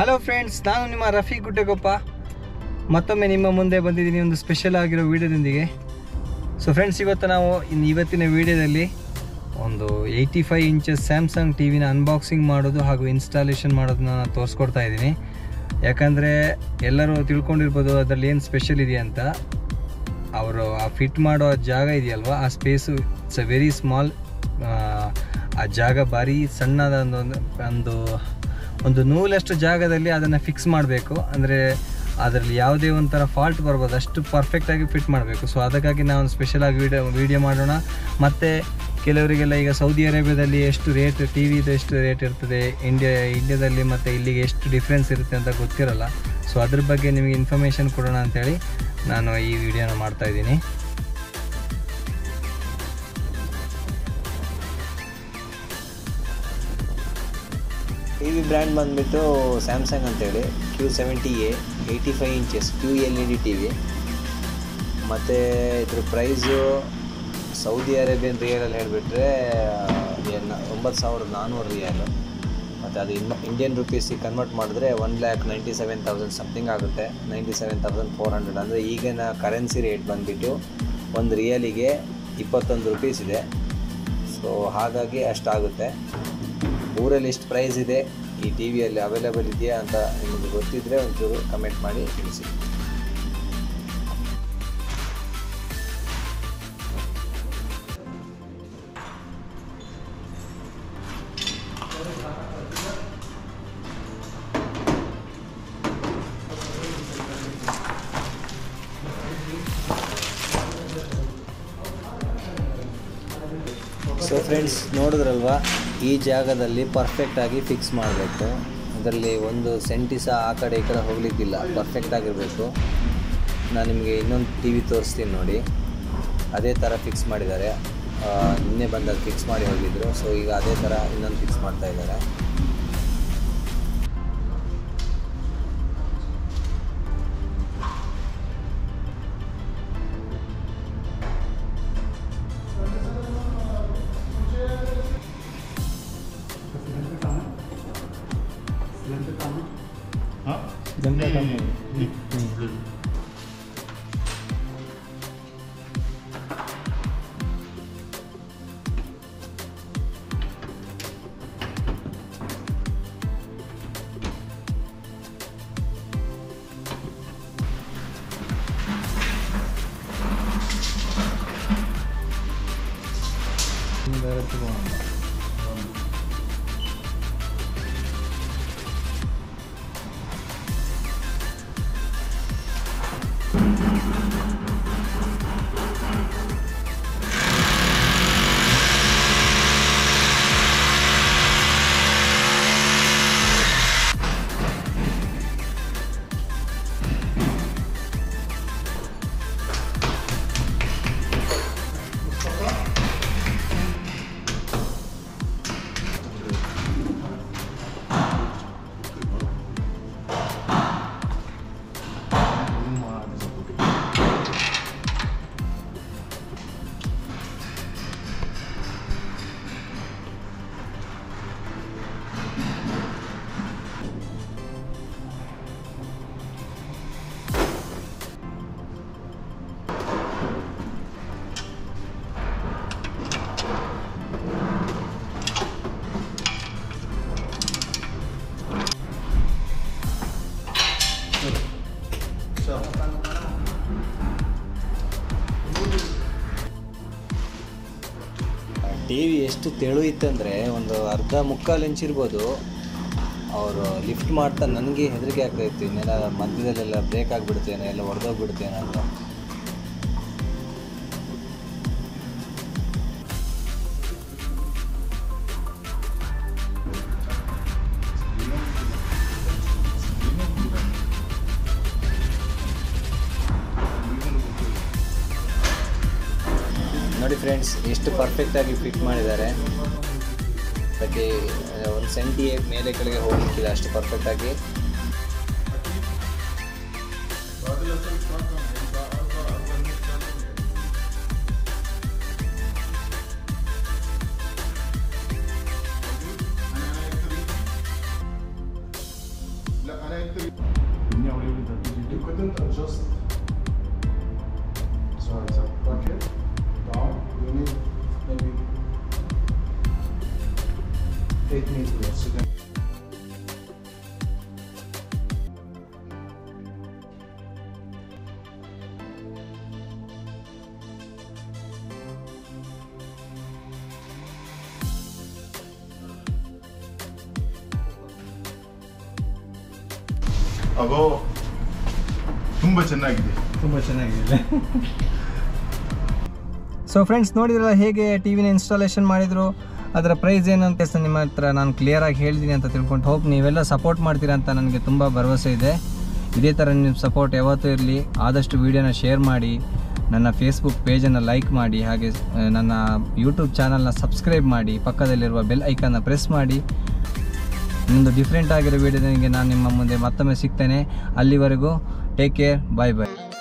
Hello friends ನಾನು ನಿಮ್ಮ ರಫಿ ಗುಡ್ಡೆಗೊಪ್ಪ ಮತ್ತೊಮ್ಮೆ ನಿಮ್ಮ ಮುಂದೆ ಬಂದಿದ್ದೀನಿ ಒಂದು ಸ್ಪೆಷಲ್ ಆಗಿರೋ ವಿಡಿಯೋದೊಂದಿಗೆ ಸೊ ಫ್ರೆಂಡ್ಸ್ ಇವತ್ತು ನಾವು ಇನ್ನು ಇವತ್ತಿನ ವಿಡಿಯೋದಲ್ಲಿ ಒಂದು ಏಯ್ಟಿ ಫೈವ್ ಇಂಚಸ್ ಸ್ಯಾಮ್ಸಂಗ್ ಟಿ ವಿನ ಅನ್ಬಾಕ್ಸಿಂಗ್ ಮಾಡೋದು ಹಾಗೂ ಇನ್ಸ್ಟಾಲೇಷನ್ ಮಾಡೋದನ್ನ ನಾನು ತೋರಿಸ್ಕೊಡ್ತಾ ಇದ್ದೀನಿ ಯಾಕಂದರೆ ಎಲ್ಲರೂ ತಿಳ್ಕೊಂಡಿರ್ಬೋದು ಅದರಲ್ಲಿ ಏನು ಸ್ಪೆಷಲ್ ಇದೆ ಅಂತ ಅವರು ಆ ಫಿಟ್ ಮಾಡೋ ಜಾಗ ಇದೆಯಲ್ವಾ ಆ space it's a very small ಆ ಜಾಗ ಭಾರಿ ಸಣ್ಣದ ಒಂದು ಒಂದು ಒಂದು ನೂಲಷ್ಟು ಜಾಗದಲ್ಲಿ ಅದನ್ನು ಫಿಕ್ಸ್ ಮಾಡಬೇಕು ಅಂದರೆ ಅದರಲ್ಲಿ ಯಾವುದೇ ಒಂಥರ ಫಾಲ್ಟ್ ಬರ್ಬೋದು ಅಷ್ಟು ಪರ್ಫೆಕ್ಟಾಗಿ ಫಿಟ್ ಮಾಡಬೇಕು ಸೊ ಅದಕ್ಕಾಗಿ ನಾವು ಒಂದು ಸ್ಪೆಷಲಾಗಿ ವೀಡಿಯೋ ವೀಡಿಯೋ ಮಾಡೋಣ ಮತ್ತು ಕೆಲವರಿಗೆಲ್ಲ ಈಗ ಸೌದಿ ಅರೇಬಿಯಾದಲ್ಲಿ ಎಷ್ಟು ರೇಟ್ ಟಿ ವಿದು ಎಷ್ಟು ರೇಟ್ ಇರ್ತದೆ ಇಂಡಿಯಾ ಇಂಡಿಯಾದಲ್ಲಿ ಮತ್ತು ಇಲ್ಲಿಗೆ ಎಷ್ಟು ಡಿಫ್ರೆನ್ಸ್ ಇರುತ್ತೆ ಅಂತ ಗೊತ್ತಿರಲ್ಲ ಸೊ ಅದ್ರ ಬಗ್ಗೆ ನಿಮಗೆ ಇನ್ಫಾರ್ಮೇಷನ್ ಕೊಡೋಣ ಅಂತೇಳಿ ನಾನು ಈ ವಿಡಿಯೋನ ಮಾಡ್ತಾ ಇದ್ದೀನಿ ಟಿ ವಿ ಬ್ರ್ಯಾಂಡ್ ಬಂದುಬಿಟ್ಟು ಸ್ಯಾಮ್ಸಂಗ್ ಅಂತೇಳಿ Q seventy A eighty five inches Q L E D T V ಮತ್ತು ಇದ್ರ ಪ್ರೈಸು ಸೌದಿ ಅರೇಬಿಯನ್ ರಿಯಲಲ್ಲಿ ಹೇಳಿಬಿಟ್ರೆ ಒಂಬತ್ತು ಸಾವಿರದ ನಾನ್ನೂರು ರಿಯಲು ಮತ್ತು ಅದು ಇನ್ನು ಇಂಡಿಯನ್ ರುಪೀಸಿಗೆ ಕನ್ವರ್ಟ್ ಮಾಡಿದ್ರೆ one lakh ninety seven thousand something ಆಗುತ್ತೆ ninety seven thousand four hundred ಅಂದರೆ ಈಗಿನ ಕರೆನ್ಸಿ ರೇಟ್ ಬಂದುಬಿಟ್ಟು ಒಂದು ರಿಯಲಿಗೆ ಇಪ್ಪತ್ತೊಂದು ರುಪೀಸ್ ಇದೆ ಸೊ ಹಾಗಾಗಿ ಅಷ್ಟಾಗುತ್ತೆ ಊರಲ್ಲಿ ಎಷ್ಟು ಪ್ರೈಸ್ ಇದೆ ಈ ಟಿ ವಿಯಲ್ಲಿ ಅವೈಲೇಬಲ್ ಇದೆಯಾ ಅಂತ ನಿಮಗೆ ಗೊತ್ತಿದ್ದರೆ ಒಂಚೂರು ಕಮೆಂಟ್ ಮಾಡಿ ತಿಳಿಸಿ ಸೊ ಫ್ರೆಂಡ್ಸ್ ನೋಡಿದ್ರಲ್ವಾ ಈ ಜಾಗದಲ್ಲಿ ಪರ್ಫೆಕ್ಟಾಗಿ ಫಿಕ್ಸ್ ಮಾಡಬೇಕು ಅದರಲ್ಲಿ ಒಂದು ಸೆಂಟಿ ಸಹ ಆ ಕಡೆ ಈ ಕಡೆ ಹೋಗಲಿಕ್ಕಿಲ್ಲ ಪರ್ಫೆಕ್ಟ್ ಆಗಿರಬೇಕು ನಾನು ನಿಮಗೆ ಇನ್ನೊಂದು ಟಿ ವಿ ತೋರಿಸ್ತೀನಿ ನೋಡಿ ಅದೇ ಥರ ಫಿಕ್ಸ್ ಮಾಡಿದ್ದಾರೆ ಆ, ನಿನ್ನೆ ಬಂದಾಗ ಫಿಕ್ಸ್ ಮಾಡಿ ಹೋಗಿದ್ರು ಸೊ ಈಗ ಅದೇ ಥರ ಇನ್ನೊಂದು ಫಿಕ್ಸ್ ಮಾಡ್ತಾ ಇದ್ದಾರೆ ಟಿ ವಿ ಎಷ್ಟು ತೆಳು ಇತ್ತಂದರೆ ಒಂದು ಅರ್ಧ ಮುಕ್ಕಾಲು ಇಂಚ್ ಇರ್ಬೋದು ಅವರು ಲಿಫ್ಟ್ ಮಾಡ್ತಾ ನನಗೆ ಹೆದರಿಕೆ ಆಗ್ತಾಯಿತ್ತು ಇನ್ನೆಲ್ಲ ಮಧ್ಯದಲ್ಲೆಲ್ಲ ಬ್ರೇಕ್ ಆಗಿಬಿಡ್ತೇನೋ ಎಲ್ಲ ಹೊಡೆದೋಗ್ಬಿಡ್ತೇನೋ ಅಂತ ನೋಡಿ ಫ್ರೆಂಡ್ಸ್ ಎಷ್ಟು ಪರ್ಫೆಕ್ಟಾಗಿ ಫಿಟ್ ಮಾಡಿದ್ದಾರೆ ಅದಕ್ಕೆ ಒಂದು ಸೆಂಟಿ ಮೇಲೆ ಕೆಳಗೆ ಹೋಗ್ಲಿಕ್ಕಿಲ್ಲ ಅಷ್ಟು ಪರ್ಫೆಕ್ಟಾಗಿ You couldn't adjust. So it's a bucket down. You need maybe eight meters. So then ಅಗೋ ತುಂಬ ಚೆನ್ನಾಗಿದೆ ತುಂಬ ಚೆನ್ನಾಗಿದೆ ಸೊ ಫ್ರೆಂಡ್ಸ್ ನೋಡಿದ್ರಲ್ಲ ಹೇಗೆ ಟಿ ವಿನ ಇನ್ಸ್ಟಾಲೇಷನ್ ಮಾಡಿದ್ರು ಅದರ ಪ್ರೈಸ್ ಏನು ಅಂತ ಸಹ ನಿಮ್ಮ ಹತ್ರ ನಾನು ಕ್ಲಿಯರಾಗಿ ಹೇಳಿದ್ದೀನಿ ಅಂತ ತಿಳ್ಕೊಂಡು ಹೋಪ್ ನೀವೆಲ್ಲ ಸಪೋರ್ಟ್ ಮಾಡ್ತೀರಾ ಅಂತ ನನಗೆ ತುಂಬ ಭರವಸೆ ಇದೆ ಇದೇ ಥರ ನಿಮ್ಮ ಸಪೋರ್ಟ್ ಯಾವತ್ತೂ ಇರಲಿ ಆದಷ್ಟು ವೀಡಿಯೋನ ಶೇರ್ ಮಾಡಿ ನನ್ನ ಫೇಸ್ಬುಕ್ ಪೇಜನ್ನು ಲೈಕ್ ಮಾಡಿ ಹಾಗೆ ಆ, ನನ್ನ ಯೂಟ್ಯೂಬ್ ಚಾನಲ್ನ ಸಬ್ಸ್ಕ್ರೈಬ್ ಮಾಡಿ ಪಕ್ಕದಲ್ಲಿರುವ ಬೆಲ್ ಐಕನ್ನ ಪ್ರೆಸ್ ಮಾಡಿ ಇನ್ನೊಂದು ಡಿಫ್ರೆಂಟ್ ಆಗಿರೋ ವೀಡಿಯೋದೊಂದಿಗೆ ನಾನು ನಿಮ್ಮ ಮುಂದೆ ಮತ್ತೊಮ್ಮೆ ಸಿಗ್ತೇನೆ ಅಲ್ಲಿವರೆಗೂ ಟೇಕ್ ಕೇರ್ ಬಾಯ್ ಬಾಯ್